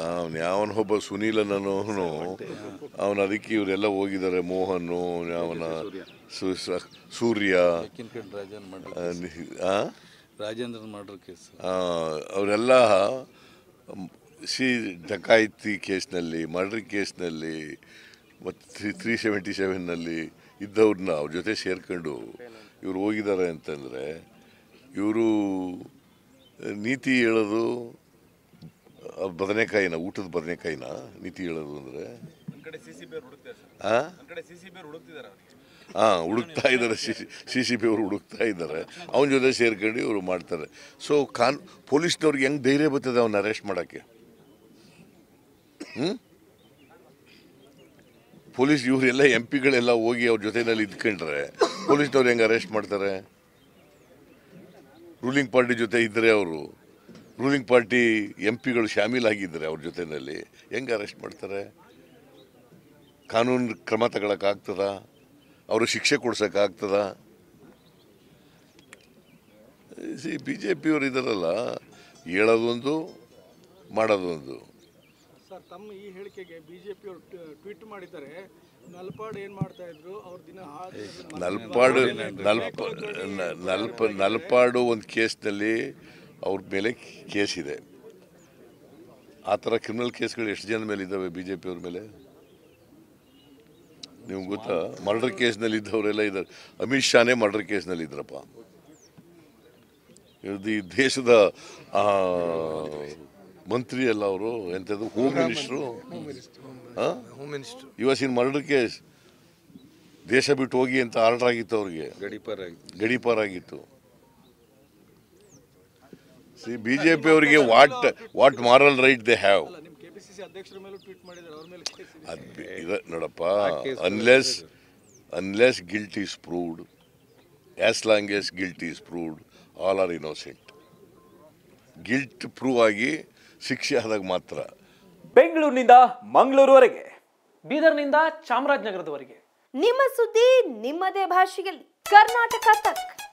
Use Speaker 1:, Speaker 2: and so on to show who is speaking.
Speaker 1: ಅವನು ಯಾವನೊಬ್ಬ ಸುನೀಲನನು ಅವನು ಅದಕ್ಕೆ ಇವರೆಲ್ಲ ಹೋಗಿದ್ದಾರೆ ಮೋಹನು ಅವನ ಸು- ಸ- ಸೂರ್ಯ
Speaker 2: ಕಿನ್ಕಂಡ್ ರಾಜನ್ ಮರ್ಡರ್
Speaker 1: ಆ, ನಿ- ಆ?
Speaker 2: ರಾಜೇಂದ್ರನ್ ಮರ್ಡರ್ ಕೇಸ್
Speaker 1: ಆ, ಅವರೆಲ್ಲ ಸಿ ಡಕಾಯಿತಿ ಕೇಸ್ನಲ್ಲಿ ಮರ್ಡರ್ ಕೇಸ್ನಲ್ಲಿ ಮತ್ತು ತ್ರೀ ತ್ರೀ ಸೆವೆಂಟಿ ಸೆವೆನ್ನಲ್ಲಿ ಇದ್ದವ್ರನ್ನ ಅವ್ರ ಜೊತೆ ಸೇರ್ಕೊಂಡು ಇವ್ರು ಹೋಗಿದ್ದಾರೆ ಅಂತಂದರೆ ಇವರು ನೀತಿ ಹೇಳೋದು ಆ ಬದನೆಕಾಯಿನ ಊಟದ ಬದನೆಕಾಯಿನ ನೀತಿ ಹೇಳೋದು ಅಂದರೆ ಹಾಂ ಹುಡುಕ್ತಾ ಇದ್ದಾರೆ ಸಿ ಸಿ ಸಿ ಪಿ ಅವರು ಹುಡುಕ್ತಾ ಇದ್ದಾರೆ ಅವನ ಜೊತೆ ಸೇರ್ಕೊಂಡು ಇವರು ಮಾಡ್ತಾರೆ ಸೊ ಕಾನ್ ಪೊಲೀಸ್ನವ್ರಿಗೆ ಹೆಂಗೆ ಧೈರ್ಯ ಬರ್ತದೆ ಅವನ್ನ ಅರೆಸ್ಟ್ ಮಾಡೋಕ್ಕೆ ಹ್ಞೂ ಪೊಲೀಸ್ ಇವರೆಲ್ಲ ಎಂ ಪಿಗಳೆಲ್ಲ ಹೋಗಿ ಅವ್ರ ಜೊತೆನಲ್ಲಿ ಇದ್ಕೊಂಡ್ರೆ ಪೊಲೀಸ್ನವ್ರು ಹೆಂಗೆ ಅರೆಸ್ಟ್ ಮಾಡ್ತಾರೆ ರೂಲಿಂಗ್ ಪಾರ್ಟಿ ಜೊತೆ ಇದ್ದರೆ ಅವರು ರೂಲಿಂಗ್ ಪಾರ್ಟಿ ಎಂ ಪಿಗಳು ಶಾಮೀಲಾಗಿದ್ದರೆ ಅವ್ರ ಜೊತೆಯಲ್ಲಿ ಹೆಂಗೆ ಅರೆಸ್ಟ್ ಮಾಡ್ತಾರೆ ಕಾನೂನು ಕ್ರಮ ತಗೊಳಕ್ಕಾಗ್ತದ ಅವರು ಶಿಕ್ಷೆ ಕೊಡ್ಸೋಕ್ಕಾಗ್ತದ ಸಿ ಬಿ ಜೆ ಪಿಯವರು ಇದಾರಲ್ಲ ಹೇಳೋದೊಂದು ಮಾಡೋದೊಂದು
Speaker 3: ಸರ್ ತಮ್ಮ ಈ ಹೇಳಿಕೆಗೆ ಬಿಜೆಪಿ ಅವರು ಟ್ವೀಟ್ ಮಾಡಿದ್ದಾರೆ ನಲ್ಪಾಡ್ ಏನ್ ಮಾಡ್ತಾ ಇದ್ರು ಅವ್ರ ದಿನ ಆ-
Speaker 1: ನಲ್ಪಾಡು ನಲ್ಪ ನ- ನಲ್ಪ ನಲ್ಪಾಡು ಒಂದು ಕೇಸ್ನಲ್ಲಿ ಅವ್ರ ಮೇಲೆ ಕೇಸ್ ಇದೆ ಆ ಥರ ಕ್ರಿಮಿನಲ್ ಕೇಸ್ಗಳು ಎಷ್ಟು ಜನ ಮೇಲೆ ಇದ್ದಾವೆ ಬಿ ಜೆ ಪಿಯವ್ರ ಮೇಲೆ ನಿಮ್ಗೆ ಗೊತ್ತಾ ಮರ್ಡರ್ ಕೇಸ್ನಲ್ಲಿ ಇದ್ದವರೆಲ್ಲ ಇದ್ದಾರೆ ಅಮಿತ್ ಶಾನೇ ಮರ್ಡರ್ ಕೇಸ್ನಲ್ಲಿ ಇದ್ರಪ್ಪ ಇದು ಈ ದೇಶದ ಆ, ಮಂತ್ರಿ ಅಲ್ಲ ಅವರು ಎಂಥದ್ದು home minister
Speaker 4: home minister
Speaker 1: was in murder case ದೇಶ ಬಿಟ್ಟು ಹೋಗಿ ಅಂತ ಆರ್ಡರ್ ಆಗಿತ್ತು ಅವ್ರಿಗೆ
Speaker 2: ಗಡೀಪಾರ್ ಆಗಿ
Speaker 1: ಗಡೀಪಾರ್ ಆಗಿತ್ತು ಸಿ ಬಿ ಜೆ ಪಿ ಅವರಿಗೆ what what moral right they have
Speaker 3: ಅಲ್ಲ ನಿಮ್ ಕೆಪಿಸಿಸಿ ಅಧ್ಯಕ್ಷರ ಮೇಲೂ ಟ್ವೀಟ್ ಮಾಡಿದ್ದಾರೆ ಅವ್ರ ಮೇಲೆ ಕೇಸ್ ಇದೆ
Speaker 1: ಅದು ಇದೆ ನೋಡಪ್ಪ unless unless guilt is proved as long as guilt is proved all are innocent guilt prove ಆಗಿ ಶಿಕ್ಷೆ ಆದಾಗ ಮಾತ್ರ
Speaker 5: ಬೆಂಗಳೂರಿನಿಂದ ಮಂಗಳೂರುವರೆಗೆ ಬೀದರ್ನಿಂದ ಚಾಮರಾಜನಗರದವರೆಗೆ
Speaker 6: ನಿಮ್ಮ ಸುದ್ದಿ ನಿಮ್ಮದೇ ಭಾಷೆಯಲ್ಲಿ ಕರ್ನಾಟಕ ತಕ್